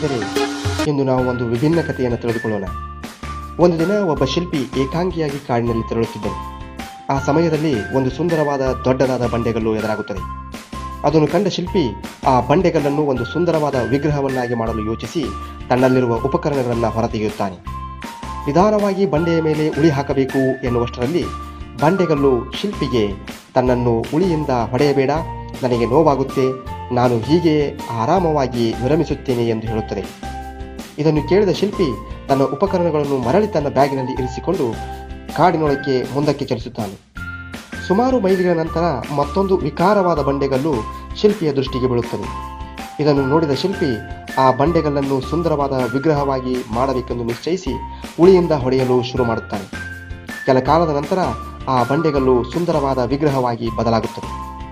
ಸ್ನೇಹಿತರೆ ಇಂದು ನಾವು ಒಂದು ವಿಭಿನ್ನ ಕಥೆಯನ್ನು ತಿಳಿದುಕೊಳ್ಳೋಣ ಒಂದು ದಿನ ಒಬ್ಬ ಶಿಲ್ಪಿ ಏಕಾಂಗಿಯಾಗಿ ಕಾಡಿನಲ್ಲಿ ತೆರಳುತ್ತಿದ್ದರು ಆ ಸಮಯದಲ್ಲಿ ಒಂದು ಸುಂದರವಾದ ದೊಡ್ಡದಾದ ಬಂಡೆಗಲ್ಲು ಎದುರಾಗುತ್ತದೆ ಅದನ್ನು ಕಂಡ ಶಿಲ್ಪಿ ಆ ಬಂಡೆಗಲ್ಲನ್ನು ಒಂದು ಸುಂದರವಾದ ವಿಗ್ರಹವನ್ನಾಗಿ ಮಾಡಲು ಯೋಚಿಸಿ ತನ್ನಲ್ಲಿರುವ ಉಪಕರಣಗಳನ್ನು ಹೊರತೆಗೆಯುತ್ತಾನೆ ನಿಧಾನವಾಗಿ ಬಂಡೆಯ ಮೇಲೆ ಉಳಿ ಹಾಕಬೇಕು ಎನ್ನುವಷ್ಟರಲ್ಲಿ ಬಂಡೆಗಲ್ಲು ಶಿಲ್ಪಿಗೆ ತನ್ನನ್ನು ಉಳಿಯಿಂದ ಹೊಡೆಯಬೇಡ ನನಗೆ ನೋವಾಗುತ್ತೆ ನಾನು ಹೀಗೆ ಆರಾಮವಾಗಿ ವಿರಮಿಸುತ್ತೇನೆ ಎಂದು ಹೇಳುತ್ತದೆ ಇದನ್ನು ಕೇಳಿದ ಶಿಲ್ಪಿ ತನ್ನ ಉಪಕರಣಗಳನ್ನು ಮರಳಿ ತನ್ನ ಬ್ಯಾಗಿನಲ್ಲಿ ಇರಿಸಿಕೊಂಡು ಕಾಡಿನೊಳಕ್ಕೆ ಮುಂದಕ್ಕೆ ಚಲಿಸುತ್ತಾನೆ ಸುಮಾರು ಮೈಲಿಗಳ ನಂತರ ಮತ್ತೊಂದು ವಿಕಾರವಾದ ಬಂಡೆಗಲ್ಲು ಶಿಲ್ಪಿಯ ದೃಷ್ಟಿಗೆ ಬೀಳುತ್ತದೆ ಇದನ್ನು ನೋಡಿದ ಶಿಲ್ಪಿ ಆ ಬಂಡೆಗಲ್ಲನ್ನು ಸುಂದರವಾದ ವಿಗ್ರಹವಾಗಿ ಮಾಡಬೇಕೆಂದು ನಿಶ್ಚಯಿಸಿ ಉಳಿಯಿಂದ ಹೊಡೆಯಲು ಶುರು ಮಾಡುತ್ತಾನೆ ಕೆಲ ಕಾಲದ ನಂತರ ಆ ಬಂಡೆಗಲ್ಲು ಸುಂದರವಾದ ವಿಗ್ರಹವಾಗಿ ಬದಲಾಗುತ್ತದೆ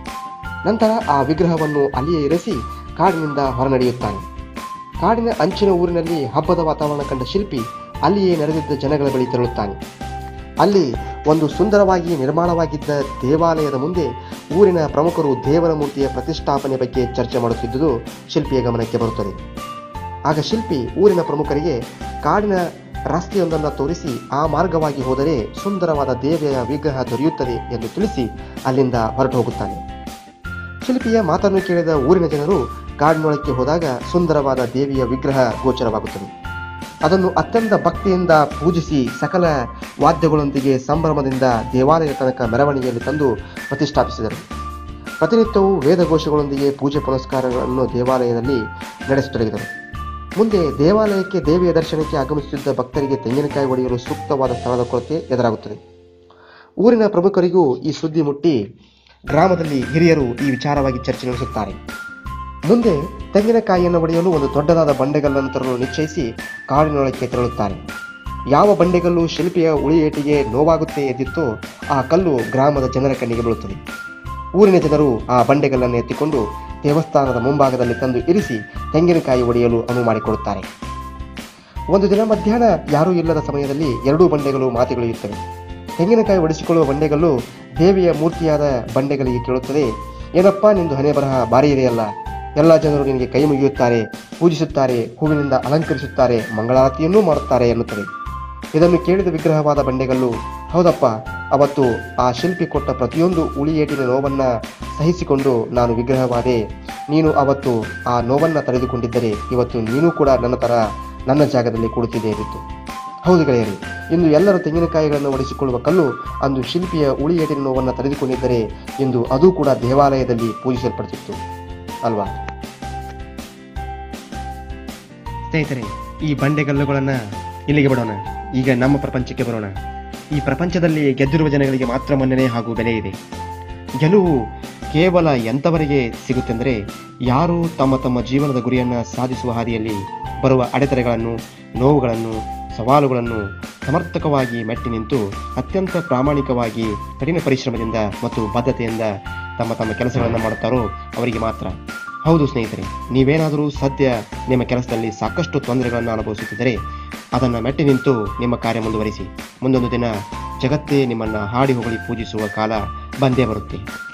ನಂತರ ಆ ವಿಗ್ರಹವನ್ನು ಅಲ್ಲಿಯೇ ಇರಿಸಿ ಕಾಡಿನಿಂದ ಹೊರನಡೆಯುತ್ತಾನೆ ಕಾಡಿನ ಅಂಚಿನ ಊರಿನಲ್ಲಿ ಹಬ್ಬದ ವಾತಾವರಣ ಕಂಡ ಶಿಲ್ಪಿ ಅಲ್ಲಿಯೇ ನೆರೆದಿದ್ದ ಜನಗಳ ಬಳಿ ತೆರಳುತ್ತಾನೆ ಅಲ್ಲಿ ಒಂದು ಸುಂದರವಾಗಿ ನಿರ್ಮಾಣವಾಗಿದ್ದ ದೇವಾಲಯದ ಮುಂದೆ ಊರಿನ ಪ್ರಮುಖರು ದೇವರ ಮೂರ್ತಿಯ ಪ್ರತಿಷ್ಠಾಪನೆ ಬಗ್ಗೆ ಚರ್ಚೆ ಮಾಡುತ್ತಿದ್ದುದು ಶಿಲ್ಪಿಯ ಗಮನಕ್ಕೆ ಬರುತ್ತದೆ ಆಗ ಶಿಲ್ಪಿ ಊರಿನ ಪ್ರಮುಖರಿಗೆ ಕಾಡಿನ ರಸ್ತೆಯೊಂದನ್ನು ತೋರಿಸಿ ಆ ಮಾರ್ಗವಾಗಿ ಹೋದರೆ ಸುಂದರವಾದ ದೇವಿಯ ವಿಗ್ರಹ ದೊರೆಯುತ್ತದೆ ಎಂದು ತಿಳಿಸಿ ಅಲ್ಲಿಂದ ಹೊರಟು ಹೋಗುತ್ತಾನೆ ಶಿಲ್ಪಿಯ ಮಾತನ್ನು ಕೇಳಿದ ಊರಿನ ಜನರು ಕಾಡಿನೊಳಕ್ಕೆ ಹೋದಾಗ ಸುಂದರವಾದ ದೇವಿಯ ವಿಗ್ರಹ ಗೋಚರವಾಗುತ್ತದೆ ಅದನ್ನು ಅತ್ಯಂತ ಭಕ್ತಿಯಿಂದ ಪೂಜಿಸಿ ಸಕಲ ವಾದ್ಯಗಳೊಂದಿಗೆ ಸಂಭ್ರಮದಿಂದ ದೇವಾಲಯ ತನಕ ಮೆರವಣಿಗೆಯಲ್ಲಿ ತಂದು ಪ್ರತಿಷ್ಠಾಪಿಸಿದರು ಪ್ರತಿನಿತ್ಯವೂ ವೇದಘೋಷಗಳೊಂದಿಗೆ ಪೂಜೆ ಪುನಸ್ಕಾರಗಳನ್ನು ದೇವಾಲಯದಲ್ಲಿ ನಡೆಸತೊಡಗಿದರು ಮುಂದೆ ದೇವಾಲಯಕ್ಕೆ ದೇವಿಯ ದರ್ಶನಕ್ಕೆ ಆಗಮಿಸುತ್ತಿದ್ದ ಭಕ್ತರಿಗೆ ತೆಂಗಿನಕಾಯಿ ಒಡೆಯಲು ಸೂಕ್ತವಾದ ಸ್ಥಳದ ಕೊರತೆ ಎದುರಾಗುತ್ತದೆ ಊರಿನ ಪ್ರಮುಖರಿಗೂ ಈ ಸುದ್ದಿ ಮುಟ್ಟಿ ಗ್ರಾಮದಲ್ಲಿ ಹಿರಿಯರು ಈ ವಿಚಾರವಾಗಿ ಚರ್ಚೆ ನಡೆಸುತ್ತಾರೆ ಮುಂದೆ ತೆಂಗಿನಕಾಯಿಯನ್ನು ಒಡೆಯಲು ಒಂದು ದೊಡ್ಡದಾದ ಬಂಡೆಗಲ್ಲನ್ನು ತರಲು ನಿಶ್ಚಯಿಸಿ ಕಾಡಿನೊಳಕ್ಕೆ ತೆರಳುತ್ತಾರೆ ಯಾವ ಬಂಡೆಗಲ್ಲು ಶಿಲ್ಪಿಯ ಉಳಿಯೇಟಿಗೆ ನೋವಾಗುತ್ತೆ ಎದ್ದಿತ್ತೋ ಆ ಕಲ್ಲು ಗ್ರಾಮದ ಜನರ ಕಣ್ಣಿಗೆ ಬೀಳುತ್ತದೆ ಊರಿನ ಜನರು ಆ ಬಂಡೆಗಲ್ಲನ್ನು ಎತ್ತಿಕೊಂಡು ದೇವಸ್ಥಾನದ ಮುಂಭಾಗದಲ್ಲಿ ತಂದು ಇರಿಸಿ ತೆಂಗಿನಕಾಯಿ ಒಡೆಯಲು ಅನುವು ಮಾಡಿಕೊಡುತ್ತಾರೆ ಒಂದು ದಿನ ಮಧ್ಯಾಹ್ನ ಯಾರೂ ಇಲ್ಲದ ಸಮಯದಲ್ಲಿ ಎರಡೂ ಬಂಡೆಗಳು ಮಾತುಗಳಿಯುತ್ತವೆ ತೆಂಗಿನಕಾಯಿ ಒಡಿಸಿಕೊಳ್ಳುವ ಬಂಡೆಗಲ್ಲು ದೇವಿಯ ಮೂರ್ತಿಯಾದ ಬಂಡೆಗಳಿಗೆ ಕೇಳುತ್ತದೆ ಏನಪ್ಪಾ ನಿಂದು ಹಣೆ ಬರಹ ಭಾರಿ ಇದೆಯಲ್ಲ ಎಲ್ಲ ಜನರು ನಿನಗೆ ಕೈ ಮುಗಿಯುತ್ತಾರೆ ಪೂಜಿಸುತ್ತಾರೆ ಹೂವಿನಿಂದ ಅಲಂಕರಿಸುತ್ತಾರೆ ಮಂಗಳಾರತಿಯನ್ನೂ ಮಾಡುತ್ತಾರೆ ಎನ್ನುತ್ತದೆ ಇದನ್ನು ಕೇಳಿದ ವಿಗ್ರಹವಾದ ಬಂಡೆಗಲ್ಲು ಹೌದಪ್ಪ ಅವತ್ತು ಆ ಶಿಲ್ಪಿ ಕೊಟ್ಟ ಪ್ರತಿಯೊಂದು ಉಳಿಯೇಟಿನ ನೋವನ್ನ ಸಹಿಸಿಕೊಂಡು ನಾನು ವಿಗ್ರಹವಾದೆ ನೀನು ಅವತ್ತು ಆ ನೋವನ್ನ ತಡೆದುಕೊಂಡಿದ್ದರೆ ಇವತ್ತು ನೀನು ಕೂಡ ನನ್ನ ತರ ನನ್ನ ಜಾಗದಲ್ಲಿ ಕುಳಿತಿದೆ ಇರುತ್ತು ಹೌದು ಗೆಳೆಯರಿ ಇಂದು ಎಲ್ಲರೂ ತೆಂಗಿನಕಾಯಿಗಳನ್ನು ಒಡಿಸಿಕೊಳ್ಳುವ ಕಲ್ಲು ಅಂದು ಶಿಲ್ಪಿಯ ಉಳಿಯೇಟಿನ ನೋವನ್ನು ತಡೆದುಕೊಂಡಿದ್ದರೆ ಇಂದು ಅದು ಕೂಡ ದೇವಾಲಯದಲ್ಲಿ ಪೂಜಿಸಲ್ಪಡ್ತಿತ್ತು ಅಲ್ವಾ ಸ್ನೇಹಿತರೆ ಈ ಬಂಡೆಗಲ್ಲುಗಳನ್ನು ಇಲ್ಲಿಗೆ ಬಿಡೋಣ ಈಗ ನಮ್ಮ ಪ್ರಪಂಚಕ್ಕೆ ಬರೋಣ ಈ ಪ್ರಪಂಚದಲ್ಲಿ ಗೆದ್ದಿರುವ ಜನಗಳಿಗೆ ಮಾತ್ರ ಮನ್ನಣೆ ಹಾಗೂ ಬೆಲೆ ಇದೆ ಗೆಲುವು ಕೇವಲ ಎಂಥವರಿಗೆ ಸಿಗುತ್ತೆಂದರೆ ಯಾರು ತಮ್ಮ ತಮ್ಮ ಜೀವನದ ಗುರಿಯನ್ನು ಸಾಧಿಸುವ ಹಾದಿಯಲ್ಲಿ ಬರುವ ಅಡೆತಡೆಗಳನ್ನು ನೋವುಗಳನ್ನು ಸವಾಲುಗಳನ್ನು ಸಮರ್ಥಕವಾಗಿ ಮೆಟ್ಟಿ ನಿಂತು ಅತ್ಯಂತ ಪ್ರಾಮಾಣಿಕವಾಗಿ ಕಠಿಣ ಪರಿಶ್ರಮದಿಂದ ಮತ್ತು ಬದ್ಧತೆಯಿಂದ ತಮ್ಮ ತಮ್ಮ ಕೆಲಸಗಳನ್ನು ಮಾಡುತ್ತಾರೋ ಅವರಿಗೆ ಮಾತ್ರ ಹೌದು ಸ್ನೇಹಿತರೆ ನೀವೇನಾದರೂ ಸದ್ಯ ನಿಮ್ಮ ಕೆಲಸದಲ್ಲಿ ಸಾಕಷ್ಟು ತೊಂದರೆಗಳನ್ನು ಅನುಭವಿಸುತ್ತಿದ್ದರೆ ಅದನ್ನು ಮೆಟ್ಟಿ ನಿಂತು ನಿಮ್ಮ ಕಾರ್ಯ ಮುಂದುವರಿಸಿ ಮುಂದೊಂದು ದಿನ ಜಗತ್ತೇ ನಿಮ್ಮನ್ನು ಹಾಡಿ ಹೊಗಳಿ ಪೂಜಿಸುವ ಕಾಲ ಬಂದೇ ಬರುತ್ತೆ